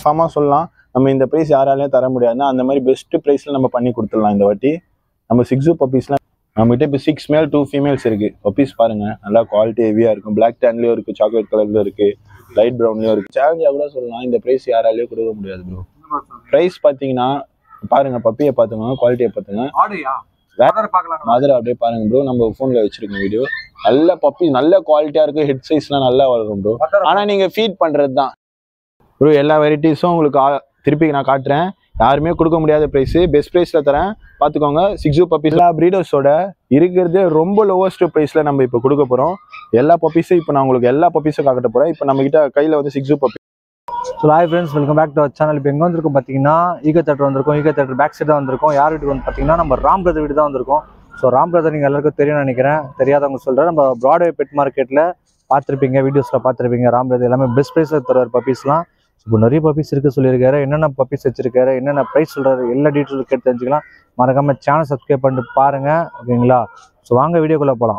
கன்ஃபார்மாக சொல்லலாம் நம்ம இந்த ப்ரைஸ் யாராலையும் தர முடியாதுன்னா அந்த மாதிரி பெஸ்ட் ப்ரைஸில் நம்ம பண்ணி கொடுத்துடலாம் இந்த வாட்டி நம்ம சிக்ஸு பப்பீஸ்லாம் நம்மகிட்ட இப்போ சிக்ஸ் மேல் டூ ஃபீமேல்ஸ் இருக்கு பப்பீஸ் பாருங்க நல்லா குவாலிட்டி ஹெவியாக இருக்கும் பிளாக் டேன்லேயும் இருக்கு சாக்லேட் கலர்ல இருக்கு லைட் ப்ரௌன்லேயும் இருக்கு சேலஞ்சாக கூட சொல்லலாம் இந்த ப்ரைஸ் யாராலையும் கொடுக்க முடியாது ப்ரோ ப்ரைஸ் பார்த்தீங்கன்னா பாருங்க பப்பியை பார்த்துக்கோங்க குவாலிட்டியை பார்த்துங்க ஆடுயா வேற- வேற பார்க்கலாம் மாதிரி அப்படியே பாருங்க ப்ரோ நம்ம ஃபோனில் வச்சிருக்கோம் வீடியோ நல்ல பப்பி நல்ல குவாலிட்டியாக இருக்கு ஹெட் சைஸ்லாம் நல்லா வளரும் ப்ரோ ஆனால் நீங்கள் ஃபீட் பண்ணுறது தான் ப்ரோ எல்லா வெரைட்டிஸும் உங்களுக்கு ஆ- திருப்பி நான் காட்டுறேன் யாருமே கொடுக்க முடியாத ப்ரைஸு பெஸ்ட் ப்ரைஸில் தரேன் பார்த்துக்கோங்க சிக்ஸு பப்பீஸ் எல்லா ப்ரீடர்ஸோட இருக்கிறது ரொம்ப லோவஸ்ட் ப்ரைஸில் நம்ம இப்போ கொடுக்க போகிறோம் எல்லா பப்பீஸும் இப்போ நான் உங்களுக்கு எல்லா பப்பீஸும் காட்ட போகிறேன் இப்போ நம்மகிட்ட கையில் வந்து six puppy so hi friends welcome back to our channel இப்போ எங்கே வந்திருக்கோம் பார்த்தீங்கன்னா ஈக தேட்டர் வந்திருக்கோம் ஈக தேட்டர் பேக் சைடு தான் வந்திருக்கோம் யார் வீட்டுக்கு வந்து பார்த்தீங்கன்னா நம்ம ராம் பிரதர் வீடு தான் வந்திருக்கோம் ஸோ ராம் பிரதர் நீங்கள் எல்லாருக்கும் தெரியும்னு நினைக்கிறேன் தெரியாதவங்க சொல்கிறேன் நம்ம ப்ராட்வே பெட் மார்க்கெட்டில் பார்த்துருப்பீங்க வீடியோஸில் பார்த்துருப்பீங்க ராம் பிரதர் எல்லாமே பெஸ்ட் ப்ரைஸில் தருவார் பப்பீஸ்லாம் இப்போ நிறைய பப்பீஸ் இருக்கு சொல்லியிருக்காரு என்னென்ன பப்பீஸ் வச்சிருக்காரு என்னென்ன ப்ரைஸ் சொல்கிறாரு எல்லா டீட்டெயிலும் கேட்டு தெரிஞ்சுக்கலாம் மறக்காம சேனல் சப்ஸ்கிரைப் பண்ணிட்டு பாருங்க ஓகேங்களா ஸோ வாங்க வீடியோக்குள்ளே போகலாம்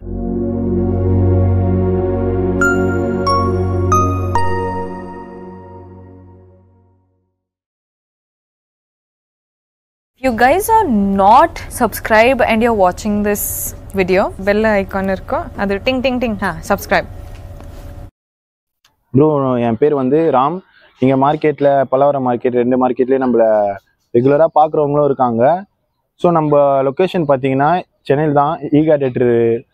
you guys are not subscribed and you're watching this video bell icon irko adu ting ting ting ha subscribe bro என் பேர் வந்து ராம் இங்கே மார்க்கெட்டில் பலவரம் மார்க்கெட் ரெண்டு மார்க்கெட்லேயும் நம்மள ரெகுலராக பார்க்குறவங்களும் இருக்காங்க ஸோ நம்ம லொக்கேஷன் பார்த்தீங்கன்னா சென்னையில் தான் ஈகா தேட்ரு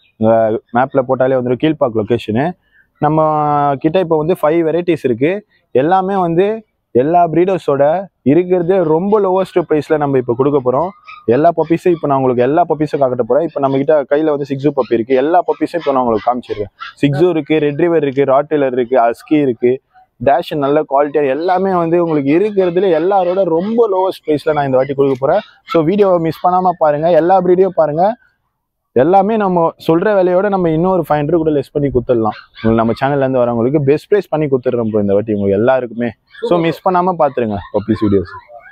மேப்பில் போட்டாலே வந்துடும் கீழ்பாக் லொக்கேஷனு நம்ம கிட்ட இப்போ வந்து ஃபைவ் வெரைட்டிஸ் இருக்குது எல்லாமே வந்து எல்லா ப்ரீடர்ஸோட இருக்கிறது ரொம்ப லோவஸ்ட் ப்ரைஸில் நம்ம இப்போ கொடுக்க போகிறோம் எல்லா பப்பீஸும் இப்போ நான் உங்களுக்கு எல்லா பப்பீஸும் காட்ட போகிறேன் இப்போ நம்மகிட்ட கையில் வந்து சிக்ஸு பப்பி இருக்குது எல்லா பப்பீஸும் இப்போ நான் உங்களுக்கு காமிச்சிருக்கேன் சிக்ஸு இருக்குது ரெட் ரிவர் இருக்குது ராட்டிலர் இருக்குது அஸ்கி இருக்குது டேஷ் நல்ல குவாலிட்டியாக எல்லாமே வந்து உங்களுக்கு இருக்கிறதுல எல்லாரோட ரொம்ப லோவஸ்ட் ப்ரைஸில் நான் இந்த வாட்டி கொடுக்க போகிறேன் ஸோ வீடியோவை மிஸ் பண்ணாமல் பாருங்கள் எல்லா ப்ரீடியும் பாருங்கள் எல்லாமே நம்ம சொல்கிற விலையோட நம்ம இன்னொரு ஃபைவ் ஹண்ட்ரட் கூட லெஸ் பண்ணி கொடுத்துடலாம் உங்களுக்கு நம்ம சேனல்லேருந்து வரவங்களுக்கு பெஸ்ட் ப்ரைஸ் பண்ணி கொடுத்துட்றோம் bro இந்த வாட்டி உங்களுக்கு எல்லாருக்குமே ஸோ மிஸ் பண்ணாமல் பார்த்துருங்க பப்பீஸ் வீடியோஸ்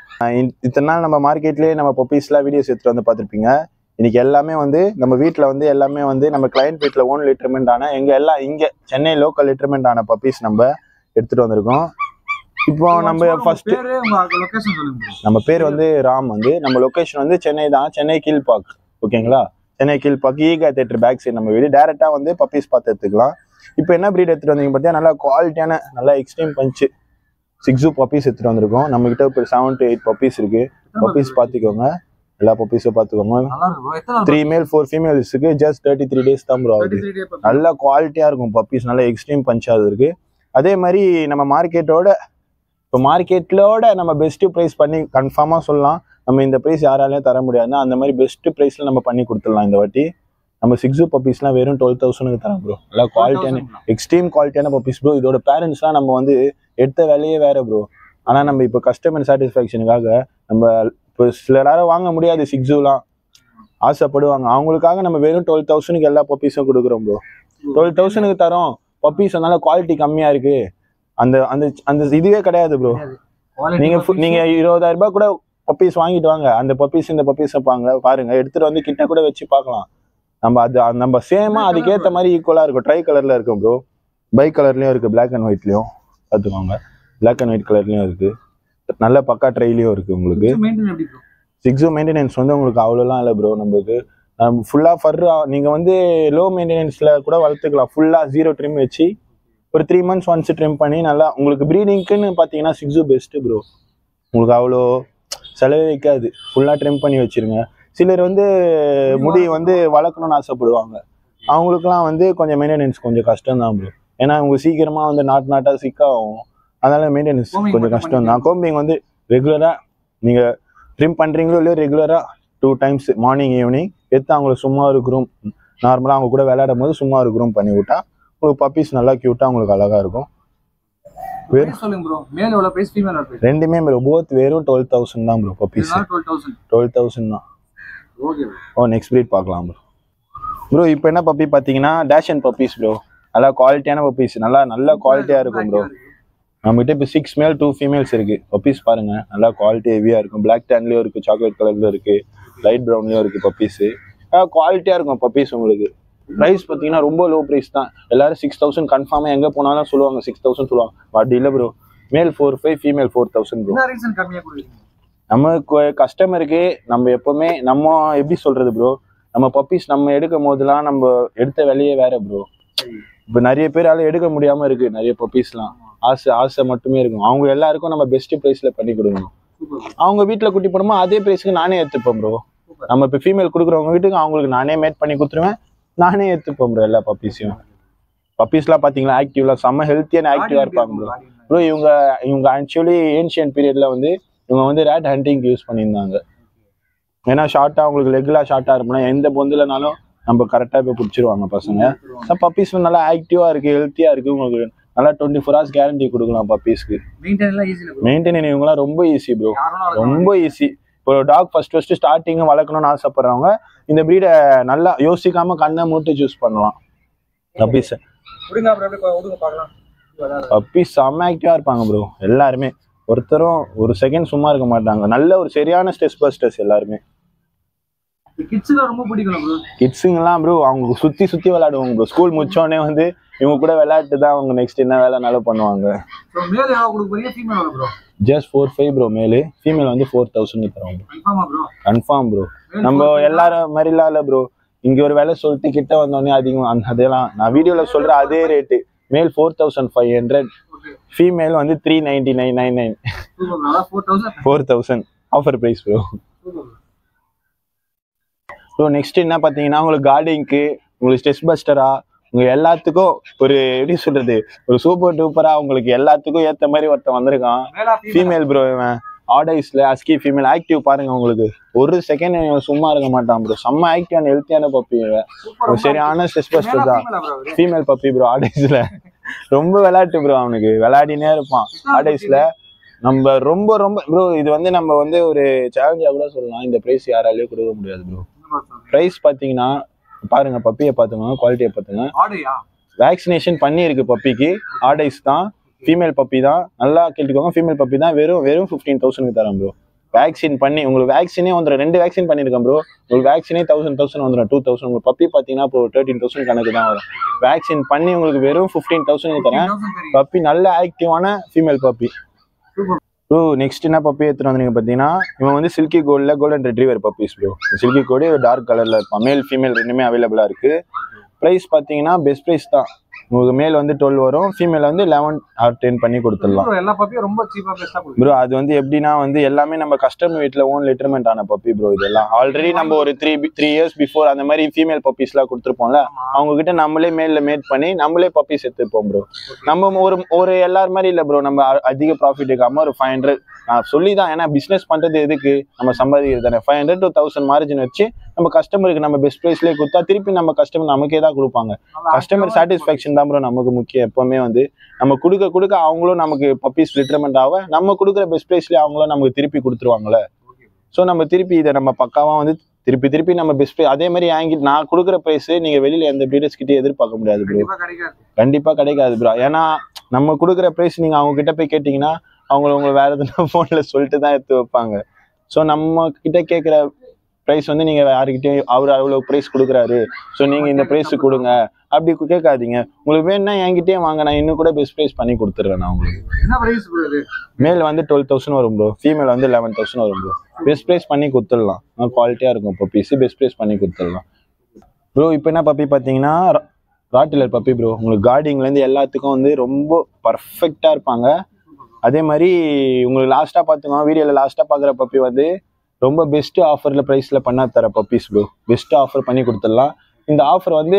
இத்தனை நாள் நம்ம மார்க்கெட்லேயே நம்ம பப்பீஸ்லாம் வீடியோஸ் எடுத்துகிட்டு வந்து பார்த்துருப்பீங்க இன்னைக்கு எல்லாமே வந்து நம்ம வீட்டில் வந்து எல்லாமே வந்து நம்ம கிளைண்ட் வீட்டில் ஓன் லிட்டர்மெண்ட் ஆன எங்கள் எல்லாம் இங்கே சென்னை லோக்கல் லிட்டர்மெண்ட் ஆன பப்பீஸ் நம்ம எடுத்துகிட்டு வந்திருக்கோம் இப்போ நம்ம ஃபர்ஸ்ட் பேரு உங்க லொகேஷன் சொல்லுங்க நம்ம பேர் வந்து ராம் வந்து நம்ம லொகேஷன் வந்து சென்னை தான் சென்னை கீழ்பாக் ஓகேங்களா Chennai Kilpauk Ega theatre back side நம்ம வீடு டேரெக்டாக வந்து பப்பீஸ் பார்த்து எடுத்துக்கலாம் இப்போ என்ன ப்ரீட் எடுத்துகிட்டு வந்தீங்க பார்த்தியா நல்லா குவாலிட்டியான நல்லா எக்ஸ்ட்ரீம் பஞ்சு சிக்ஸு பப்பீஸ் எடுத்துகிட்டு வந்திருக்கோம் நம்மக்கிட்ட இப்போ செவன் டு எயிட் பப்பீஸ் இருக்குது பப்பீஸ் பார்த்துக்கோங்க எல்லா பப்பீஸும் பார்த்துக்கோங்க நல்லா இருக்கும் எத்தனை த்ரீ மேல் ஃபோர் ஃபீமேல்ஸுக்கு ஜஸ்ட் தேர்ட்டி த்ரீ டேஸ் தான் ப்ரோ ஆகுது நல்ல குவாலிட்டியாக இருக்கும் பப்பீஸ் நல்ல எக்ஸ்ட்ரீம் பஞ்சாக இருக்கு அதே மாதிரி நம்ம மார்க்கெட்டோட இப்போ மார்க்கெட்டோட நம்ம பெஸ்ட்டு ப்ரைஸ் பண்ணி கன்ஃபார்மாக சொல்லலாம் நம்ம இந்த ப்ரைஸ் யாராலையும் தர முடியாதுன்னா அந்த மாதிரி பெஸ்ட்டு ப்ரைஸில் நம்ம பண்ணி கொடுத்துடலாம் இந்த வாட்டி நம்ம சிக்ஸு பப்பீஸ்லாம் வெறும் டுவெல் தௌசண்ட்க்கு தரோம் ப்ரோ நல்லா குவாலிட்டியான எக்ஸ்ட்ரீம் குவாலிட்டியான பப்பீஸ் ப்ரோ இதோட பேரண்ட்ஸ்லாம் நம்ம வந்து எடுத்த வேலையே வேற ப்ரோ ஆனால் நம்ம இப்போ கஸ்டமர் சாட்டிஸ்ஃபேக்ஷனுக்காக நம்ம இப்போ சில நேரம் வாங்க முடியாது சிக்ஸுலாம் ஆசைப்படுவாங்க அவங்களுக்காக நம்ம வெறும் டுவெல் தௌசண்ட்க்கு எல்லா பப்பீஸும் கொடுக்குறோம் ப்ரோ டுவெல் தௌசண்ட்க்கு தரோம் பப்பீஸ் அதனால குவாலிட்டி கம்மியா இருக்கு அந்த அந்த அந்த இதுவே கிடையாது ப்ரோ நீங்க ஃபு- நீங்க இருபதாயிரம் ரூபாய் கூட பப்பீஸ் வாங்கிட்டு வாங்க அந்த பப்பீஸ் இந்த பப்பீஸ் பாங்க பாருங்க எடுத்துட்டு வந்து கிட்ட கூட வச்சு பார்க்கலாம் நம்ம அது அது நம்ம சேமா அதுக்கேத்த மாதிரி ஈக்குவலா இருக்கும் ட்ரை கலர்ல இருக்கும் ப்ரோ பை கலர்லயும் இருக்கு Black அண்ட் ஒயிட்லயும் பார்த்துக்கோங்க Black அண்ட் ஒயிட் கலர்லயும் இருக்கு நல்ல பக்கா ட்ரைலயும் இருக்கு உங்களுக்கு மெயின்டைன் எப்படி bro? சிக்ஸோ மெயின்டெனன்ஸ் வந்து உங்களுக்கு அவ்வளோலாம் இல்லை ப்ரோ நம்மளுக்கு ஃபுல்லாக ஃபர் நீங்கள் வந்து லோ மெயின்டெனன்ஸில் கூட வளர்த்துக்கலாம் ஃபுல்லாக ஜீரோ ட்ரிம் வச்சு ஒரு த்ரீ மந்த்ஸ் ஒன்ஸ் ட்ரிம் பண்ணி நல்லா உங்களுக்கு ப்ரீடிங்க்குன்னு பார்த்தீங்கன்னா சிக்ஸு பெஸ்ட்டு ப்ரோ உங்களுக்கு அவ்வளோ செலவே வைக்காது ஃபுல்லாக ட்ரிம் பண்ணி வச்சிருங்க சிலர் வந்து முடி வந்து வளர்க்கணும்னு ஆசைப்படுவாங்க அவங்களுக்குலாம் வந்து கொஞ்சம் மெயின்டெனன்ஸ் கொஞ்சம் கஷ்டம் தான் ப்ரோ ஏன்னா அவங்க சீக்கிரமாக வந்து நாட்டு நாட்டாக சிக்காகும் அதனால மெயின்டெனன்ஸ் Combing கொஞ்சம் மட்டும் கஷ்டம் தான் கோம்பிங் வந்து ரெகுலராக நீங்கள் ட்ரிம் பண்ணுறீங்களோ இல்லையோ ரெகுலராக டூ டைம்ஸ் மார்னிங் ஈவினிங் எடுத்து அவங்களுக்கு சும்மா ஒரு குரூம் நார்மலாக அவங்க கூட விளையாடும் போது சும்மா ஒரு குரூம் பண்ணி விட்டா உங்களுக்கு பப்பீஸ் நல்லா க்யூட்டாக உங்களுக்கு அழகாக இருக்கும் வேறு Price சொல்லுங்க ப்ரோ மேல் எவ்வளவு பிரைஸ் ஃபீமேல் எவ்வளவு பிரைஸ் ரெண்டுமே ப்ரோ போத் வெறும் டுவெல் தௌசண்ட் தான் ப்ரோ பப்பீஸ் இதனால டுவெல் தௌசண்ட் டுவெல் தௌசண்ட் தான் ஓகே ஓ நெக்ஸ்ட் ப்ரீட் பார்க்கலாம் ப்ரோ ப்ரோ இப்போ என்ன பப்பி பார்த்தீங்கன்னா டேஷன் பப்பீஸ் ப்ரோ நல்லா குவாலிட்டியான பப்பீஸ் நல்லா நல்ல குவாலிட்டியாக இருக்கும் ப்ரோ நம்மகிட்ட இப்போ சிக்ஸ் மேல் டூ ஃபீமேல்ஸ் இருக்கு பப்பீஸ் பாருங்க நல்லா குவாலிட்டி ஹெவியாக இருக்கும் பிளாக் டேன்லேயும் இருக்கு சாக்லேட் கலர்ல இருக்கு லைட் ப்ரௌன்லேயும் இருக்கு பப்பீஸு குவாலிட்டியாக இருக்கும் பப்பீஸ் உங்களுக்கு ப்ரைஸ் பார்த்தீங்கன்னா ரொம்ப லோ ப்ரைஸ் தான் எல்லாரும் சிக்ஸ் தௌசண்ட் கன்ஃபார்மாக எங்கே போனாலும் சொல்லுவாங்க சிக்ஸ் தௌசண்ட் சொல்லுவாங்க பட் இல்லை bro male four five female four thousand bro என்ன ரீசன் கம்மியா கொடுக்குறீங்க நம்ம கஸ்டமருக்கு நம்ம எப்பவுமே நம்ம எப்படி சொல்றது ப்ரோ நம்ம பப்பீஸ் நம்ம எடுக்கும் போதெல்லாம் நம்ம எடுத்த விலையே வேற ப்ரோ இப்போ நிறைய பேரால எடுக்க முடியாம இருக்கு நிறைய பப்பீஸ்லாம் ஆசை ஆசை மட்டுமே இருக்கும் அவங்க எல்லாருக்கும் நம்ம பெஸ்ட் ப்ரைஸ்ல பண்ணி கொடுக்கணும் அவங்க வீட்டில் குட்டி போடுமோ அதே ப்ரைஸ்க்கு நானே எடுத்துப்பேன் ப்ரோ நம்ம இப்போ ஃபீமேல் கொடுக்குறவங்க வீட்டுக்கு அவங்களுக்கு நானே மேட் பண்ணி கொடுத்துருவேன் நானே எடுத்துப்பேன் ப்ரோ எல்லா பப்பீஸையும் பப்பீஸ்லாம் பார்த்தீங்களா ஆக்டிவ்லாம் செம்ம ஹெல்த்தியான ஆக்டிவாக இருப்பாங்க ப்ரோ ப்ரோ இவங்க இவங்க ஆக்சுவலி ஏன்ஷியன் பீரியட்ல வந்து இவங்க வந்து ரேட் ஹண்டிங்க்கு யூஸ் பண்ணியிருந்தாங்க ஏன்னா ஷார்ட்டாக அவங்களுக்கு லெக்லாம் ஷார்ட்டாக இருப்போம்னா எந்த பொந்துலனாலும் நம்ம கரெக்டாக போய் பிடிச்சிருவாங்க பசங்க ஸோ பப்பீஸ்லாம் நல்லா ஆக்டிவாக இருக்குது ஹெல்த்தியாக இருக்குது உங்களுக்கு நல்லா டுவெண்ட்டி ஃபோர் ஹவர்ஸ் கேரண்டி கொடுக்கலாம் பப்பீஸ்க்கு மெயின்டைன் எல்லாம் ஈஸியில் மெயின்டைன் இவங்கலாம் ரொம்ப ஈஸி ப்ரோ யாரும் ரொம்ப ஈஸி இப்போ டாக் ஃபர்ஸ்ட் ஃபர்ஸ்ட் ஸ்டார்டிங் வளர்க்கணும்னு ஆசைப்படுறவங்க இந்த ப்ரீடை நல்லா யோசிக்காம கண்ணை மூட்டு சூஸ் பண்ணலாம் பப்பீஸ் விடுங்க அப்புறம் அப்படியே விடுங்க பார்க்கலாம் பப்பீஸ் செம்ம ஆக்டிவாக இருப்பாங்க ப்ரோ எல்லாருமே ஒருத்தரும் ஒரு செகண்ட் சும்மா இருக்க மாட்டாங்க நல்ல ஒரு சரியான ஸ்ட்ரெஸ் பஸ்டர்ஸ் எல்லாருமே கிட்ஸ்லாம் ரொம்ப பிடிக்கும் ப்ரோ கிட்ஸுங்கெல்லாம் ப்ரோ அவங்க சுற்றி சுற்றி விளையாடுவாங்க ப்ரோ ஸ்கூல் முடிச்சோடனே வந்து இவங்க கூட விளையாட்டு தான் அவங்க நெக்ஸ்ட் என்ன வேலைனாலும் பண்ணுவாங்க ஸோ மேல் எவ்வளோ கொடுக்க போறீங்க ஃபீமேல் எவ்வளோ bro just four five bro male female வந்து ஃபோர் தௌசண்ட் தருவாங்க கன்ஃபார்மா ப்ரோ கன்ஃபார்ம் ப்ரோ நம்ம எல்லாரும் மாதிரிலாம் இல்லை ப்ரோ இங்க ஒரு வேலை சொல்லிட்டு கிட்ட வந்தோடனே அதிகம் அந்த அதெல்லாம் நான் வீடியோல சொல்ற அதே rate male four thousand five hundred female வந்து three ninety nine nine nine super bro அதான் four thousand four thousand offer price bro bro next என்ன பார்த்தீங்கன்னா உங்களுக்கு கார்டிங்க்கு உங்களுக்கு ஸ்ட்ரெஸ் பஸ்டரா உங்க எல்லாத்துக்கும் ஒரு எப்படி சொல்றது ஒரு சூப்பர் டூப்பரா உங்களுக்கு எல்லாத்துக்கும் ஏத்த மாதிரி ஒருத்தன் வந்திருக்கான் மேலா ஃபீமேல் ப்ரோ இவன் ஆடைஸ்ல அஸ்கி ஃபீமேல் ஆக்டிவ் பாருங்க உங்களுக்கு ஒரு செகண்ட் இவன் சும்மா இருக்க மாட்டான் ப்ரோ செம்ம ஆக்டிவான ஹெல்த்தியான பப்பி இவன் ஒரு சரியான ஸ்ட்ரெஸ் பஸ்டர் தான் ஃபீமேல் பப்பி ப்ரோ ஆடைஸ்ல ரொம்ப விளையாட்டு ப்ரோ அவனுக்கு விளையாடினே இருப்பான் ஆடைஸ்ல நம்ம ரொம்ப ரொம்ப ப்ரோ இது வந்து நம்ம வந்து ஒரு சேலஞ்சா கூட சொல்லலாம் இந்த பிரைஸ் யாராலையும் கொடுக்க முடியாது ப்ரோ பிரைஸ் பாத்தீங்கன்னா பாருங்க பப்பியை பார்த்துங்க குவாலிட்டியை பார்த்துங்க ஆடையா வேக்சினேஷன் பண்ணியிருக்கு பப்பிக்கு ஆடைஸ் தான் ஃபீமேல் பப்பி தான் நல்லா கேட்டுக்கோங்க ஃபீமேல் பப்பி தான் வெறும் வெறும் ஃபிஃப்டீன் தௌசண்ட்க்கு தரேன் ப்ரோ வேக்சின் பண்ணி உங்களுக்கு வேக்சினே வந்துடும் ரெண்டு வேக்சின் பண்ணியிருக்கேன் ப்ரோ உங்களுக்கு வேக்சினே தௌசண்ட் தௌசண்ட் வந்துடும் டூ தௌசண்ட் உங்களுக்கு பப்பி பார்த்தீங்கன்னா இப்போ தேர்ட்டின் தௌசண்ட் கணக்கு தான் வரும் வேக்சின் பண்ணி உங்களுக்கு வெறும் ஃபிஃப்டீன் தௌசண்ட் தரேன் பப்பி நல்ல ஆக்டிவான ஃபீமேல் பப்பி ப்ரோ நெக்ஸ்ட் என்ன பப்பி எடுத்துட்டு வந்தீங்க பார்த்தீங்கன்னா இவன் வந்து சில்கி கோல்டில் golden retriever puppies bro silky கோடி டார்க் கலரில் இருப்பான் மேல் ஃபீமேல் ரெண்டுமே அவைலபிளாக இருக்கு ப்ரைஸ் பார்த்தீங்கன்னா பெஸ்ட் ப்ரைஸ் தான் உங்களுக்கு மேல் வந்து டுவெல் வரும் ஃபீமேல் வந்து லெவன் ஆர் டென் பண்ணி கொடுத்துடலாம் எல்லா பப்பியும் ரொம்ப சீப்பா பெஸ்டா கொடுக்கும் ப்ரோ அது வந்து எப்படின்னா வந்து எல்லாமே நம்ம கஸ்டமர் வீட்டில் ஓன் லிட்டர்மெண்ட் ஆன பப்பி ப்ரோ இதெல்லாம் ஆல்ரெடி நம்ம ஒரு த்ரீ த்ரீ இயர்ஸ் பிஃபோர் அந்த மாதிரி ஃபீமேல் பப்பீஸ்லாம் கொடுத்துருப்போம்ல அவங்க கிட்ட நம்மளே மேல்ல மேட் பண்ணி நம்மளே பப்பீஸ் எடுத்துப்போம் ப்ரோ நம்ம ஒரு ஒரு எல்லார் மாதிரி இல்லை ப்ரோ நம்ம அ- அதிக ப்ராஃபிட் இருக்காம ஒரு ஃபைவ் ஹண்ட்ரட் நான் சொல்லி தான் ஏன்னா பிஸ்னஸ் பண்றது எதுக்கு நம்ம சம்பாதிக்கிறது தானே five hundred two thousand margin வச்சு நம்ம கஸ்டமருக்கு நம்ம பெஸ்ட் ப்ரைஸ்லேயே கொடுத்தா திருப்பி நம்ம கஸ்டமர் நமக்கே தான் கொடுப்பாங்க கஸ்டமர் சாட்டிஸ்ஃபேக்ஷன் தான் ப்ரோ நமக்கு முக்கியம் எப்பவுமே வந்து நம்ம கொடுக்க கொடுக்க அவங்களும் நமக்கு பப்பீஸ் லிட்டர்மெண்ட் ஆக நம்ம கொடுக்குற பெஸ்ட் ப்ரைஸ்லேயே அவங்களும் நமக்கு திருப்பி கொடுத்துருவாங்கல்ல ஸோ நம்ம திருப்பி இதை நம்ம பக்காவாக வந்து திருப்பி திருப்பி நம்ம பெஸ்ட் அதே மாதிரி வாங்கி நான் கொடுக்குற ப்ரைஸ் நீங்கள் வெளியில் எந்த ப்ரீடர்ஸ் கிட்டே எதிர்பார்க்க முடியாது ப்ரோ கண்டிப்பா கிடைக்காது கண்டிப்பாக கிடைக்காது ப்ரோ ஏன்னா நம்ம கொடுக்குற ப்ரைஸ் நீங்கள் அவங்க கிட்ட போய் கேட்டிங்கன்னா அவங்க உங்களை வேற எதுனா ஃபோனில் சொல்லிட்டு தான் எடுத்து வைப்பாங்க ஸோ நம்ம கிட்ட கேட்குற ப்ரைஸ் வந்து நீங்கள் யாருக்கிட்டையும் அவர் அவ்வளோ ப்ரைஸ் கொடுக்குறாரு ஸோ நீங்கள் இந்த ப்ரைஸ் கொடுங்க அப்படி கேட்காதீங்க உங்களுக்கு வேணும்னா என்கிட்டயே வாங்க நான் இன்னும் கூட பெஸ்ட் ப்ரைஸ் பண்ணி கொடுத்துட்றேன் நான் உங்களுக்கு என்ன பிரைஸ் ப்ரோ இது மேல் வந்து டுவெல் தௌசண்ட் வரும் ப்ரோ ஃபீமேல் வந்து லெவன் தௌசண்ட் வரும் ப்ரோ பெஸ்ட் ப்ரைஸ் பண்ணி கொடுத்துடலாம் குவாலிட்டியாக இருக்கும் பப்பீஸ் பெஸ்ட் ப்ரைஸ் பண்ணி கொடுத்துடலாம் ப்ரோ இப்போ என்ன பப்பி பார்த்தீங்கன்னா ராட்டிலர் பப்பி ப்ரோ உங்களுக்கு கார்டிங்லேருந்து எல்லாத்துக்கும் வந்து ரொம்ப பர்ஃபெக்டாக இருப்பாங்க அதே மாதிரி உங்களுக்கு லாஸ்ட்டாக பார்த்துக்கோங்க வீடியோவில் லாஸ்ட்டாக பார்க்குற பப்பி வந்து ரொம்ப பெஸ்ட் ஆஃபரில் ப்ரைஸில் பண்ண தர பப்பீஸ் ப்ரோ பெஸ்ட் ஆஃபர் பண்ணி கொடுத்துடலாம் இந்த ஆஃபர் வந்து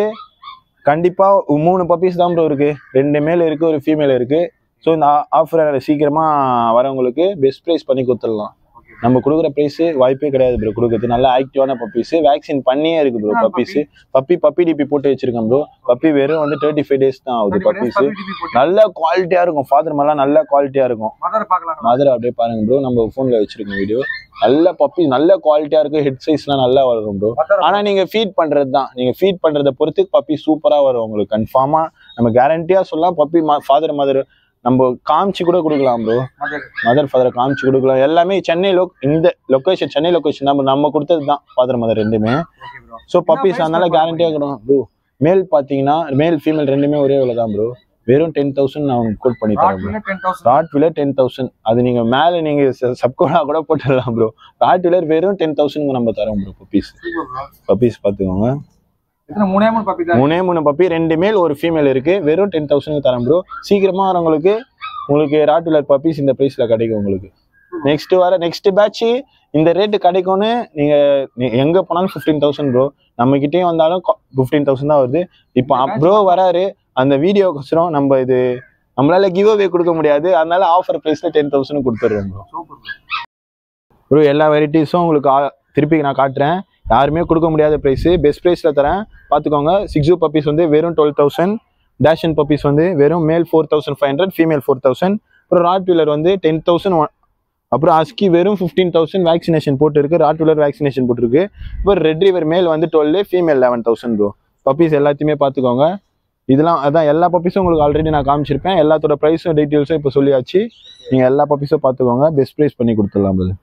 கண்டிப்பாக மூணு பப்பீஸ் தான் ப்ரோ இருக்குது ரெண்டு மேல் இருக்குது ஒரு ஃபீமேல் இருக்குது ஸோ இந்த ஆஃபரை சீக்கிரமாக வரவங்களுக்கு பெஸ்ட் ப்ரைஸ் பண்ணி கொடுத்துடலாம் நம்ம கொடுக்குற ப்ரைஸ் வாய்ப்பே கிடையாது ப்ரோ கொடுக்குறது நல்ல ஆக்டிவான பப்பீஸ் வேக்சின் பண்ணியே இருக்கு bro puppies puppy puppy DP போட்டு வச்சிருக்கேன் ப்ரோ பப்பி வெறும் வந்து தேர்ட்டி ஃபைவ் டேஸ் தான் ஆகுது பப்பீஸ் நல்ல குவாலிட்டியா இருக்கும் ஃபாதர் மேலாம் நல்ல குவாலிட்டியா இருக்கும் மதர் பார்க்கலாம் மதுரை அப்படியே பாருங்க ப்ரோ நம்ம ஃபோன்ல வச்சிருக்கோம் வீடியோ நல்ல பப்பி நல்ல குவாலிட்டியா இருக்கும் ஹெட் சைஸ்லாம் நல்லா வளரும் ப்ரோ மதர் ஆனா நீங்க ஃபீட் பண்றது தான் நீங்க ஃபீட் பண்றத பொறுத்து பப்பி சூப்பரா வரும் உங்களுக்கு கன்ஃபார்மா நம்ம கேரண்டியா சொல்லலாம் பப்பி ஃபாதர் மதர் நம்ம காமிச்சு கூட கொடுக்கலாம் ப்ரோ மதர் மதர் ஃபாதர் காமிச்சு கொடுக்கலாம் எல்லாமே சென்னை லோ இந்த லொக்கேஷன் சென்னை லொக்கேஷன் நம்ம நம்ம கொடுத்தது தான் ஃபாதர் மதர் ரெண்டுமே ஓகே ப்ரோ ஸோ பப்பீஸ் அதனால கேரண்டியாக கொடுக்கும் ப்ரோ மேல் பார்த்தீங்கன்னா மேல் ஃபீமேல் ரெண்டுமே ஒரே விலை தான் ப்ரோ வெறும் டென் தௌசண்ட் நான் உங்களுக்கு கோட் பண்ணி தரேன் bro ten thousand rottweiler ten thousand அது நீங்க மேல நீங்க சப்கோடா கூட போட்டுடலாம் ப்ரோ ராட் வீலர் வெறும் டென் தௌசண்ட் நம்ம தரோம் ப்ரோ பப்பீஸ் பப்பீஸ் பார்த்துக்கோங்க எத்தனை மூணே மூணு பப்பி தான் மூணே மூணு பப்பி ரெண்டு மேல் ஒரு ஃபீமேல் இருக்கு வெறும் டென் தௌசண்ட் தரேன் ப்ரோ சீக்கிரமா வரவங்களுக்கு உங்களுக்கு ராட் வீலர் பப்பீஸ் இந்த பிரைஸ்ல கிடைக்கும் உங்களுக்கு நெக்ஸ்ட் வர நெக்ஸ்ட் பேட்ச் இந்த ரேட்டு கிடைக்கும்னு நீங்க நீ- எங்க போனாலும் ஃபிஃப்டீன் தௌசண்ட் ப்ரோ நம்ம கிட்டேயும் வந்தாலும் ஃபிஃப்டீன் தௌசண்ட் தான் வருது இப்போ ப்ரோ வராரு அந்த வீடியோக்கோசரம் நம்ம இது நம்மளால கிவ் அவே கொடுக்க முடியாது அதனால ஆஃபர் பிரைஸ்ல டென் தௌசண்ட் கொடுத்துட்றோம் ப்ரோ ப்ரோ எல்லா வெரைட்டிஸும் உங்களுக்கு ஆ- திருப்பி நான் காட்டுறேன் யாருமே கொடுக்க முடியாத ப்ரைஸ் பெஸ்ட் ப்ரைஸில் தரேன் பார்த்துக்கோங்க சிக்ஸு பப்பீஸ் வந்து வெறும் டுவெல் தௌசண்ட் டேஷன் பப்பீஸ் வந்து வெறும் male four thousand five hundred female four thousand அப்புறம் ராட் வீலர் வந்து டென் தௌசண்ட் அப்புறம் அஸ்கி வெறும் ஃபிஃப்டீன் தௌசண்ட் வேக்சினேஷன் போட்டுருக்கு ராட் வீலர் வேக்சினேஷன் போட்டிருக்கு அப்புறம் ரெட் ரிவர் மேல் வந்து twelve female eleven thousand bro puppies எல்லாத்தையுமே பார்த்துக்கோங்க இதெல்லாம் அதான் எல்லா பப்பீஸும் உங்களுக்கு ஆல்ரெடி நான் காமிச்சிருப்பேன் எல்லாத்தோட ப்ரைஸும் டீட்டெயில்ஸும் இப்போ சொல்லியாச்சு நீங்கள் எல்லா பப்பீஸும் பார்த்துக்கோங்க பெஸ்ட் ப்ரைஸ் பண்ணி கொடுத்துடலாம் அது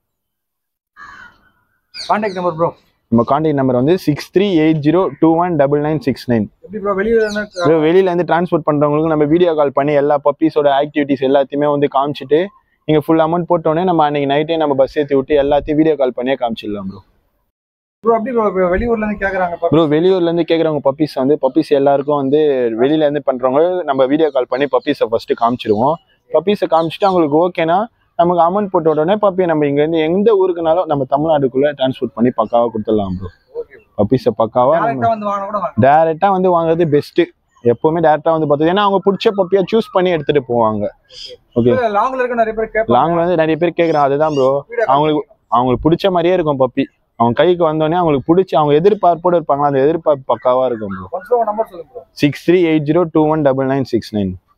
கான்டாக்ட் நம்பர் ப்ரோ நம்ம கான்டாக்ட் நம்பர் வந்து six three eight zero two one double nine six nine எப்படி ப்ரோ வெளியில என்ன வெளியில இருந்து டிரான்ஸ்போர்ட் பண்றவங்களுக்கு நம்ம வீடியோ கால் பண்ணி எல்லா பப்பீஸோட ஆக்டிவிட்டிஸ் எல்லாத்தையுமே வந்து காமிச்சிட்டு நீங்க ஃபுல் அமௌண்ட் போட்டோன்னே நம்ம அன்னைக்கு நைட்டே நம்ம பஸ் ஏற்றி விட்டு எல்லாத்தையும் வீடியோ கால் பண்ணியே காமிச்சிடலாம் ப்ரோ ப்ரோ அப்படி ப்ரோ வெளியூர்ல இருந்து கேக்குறாங்க puppy. ப்ரோ வெளியூர்ல இருந்து கேட்குறவங்க பப்பீஸ் வந்து பப்பீஸ் எல்லாருக்கும் வந்து வெளியில இருந்து பண்றவங்க நம்ம வீடியோ கால் பண்ணி பப்பீஸை ஃபர்ஸ்ட் காமிச்சிருவோம் பப்பீஸை காமிச்சிட்டு அவங்களுக்கு ஓகேனா நமக்கு அமௌண்ட் போட்ட உடனே பப்பி நம்ம இங்க இருந்து எந்த ஊருக்குனாலும் நம்ம தமிழ்நாட்டுக்குள்ள டிரான்ஸ்போர்ட் பண்ணி பக்காவா கொடுத்துடலாம் ப்ரோ பப்பீஸை பக்காவா நம்ம Direct ஆ வந்து வாங்க கூட வாங்க டேரெக்டா வந்து வாங்குறது பெஸ்ட் எப்பவுமே டேரெக்டா வந்து பார்த்தது ஏன்னா அவங்க பிடிச்ச பப்பியா சூஸ் பண்ணி எடுத்துட்டு போவாங்க ஓகே லாங்ல இருக்க நிறைய பேர் கேட்பாங்க லாங்ல வந்து நிறைய பேர் கேக்குறாங்க அதுதான் ப்ரோ அவங்களுக்கு அவங்களுக்கு பிடிச்ச மாதிரியே இருக்கும் பப்பி அவங்க கைக்கு வந்தோடனே அவங்களுக்கு பிடிச்சி அவங்க எதிர்பார்ப்போடு இருப்பாங்களா அந்த எதிர்பார்ப்பு பக்காவா இருக்கும் ப்ரோ ஒன்ஸ் நம்பர் சொல்லுங்க bro six three eight zero two one double nine six nine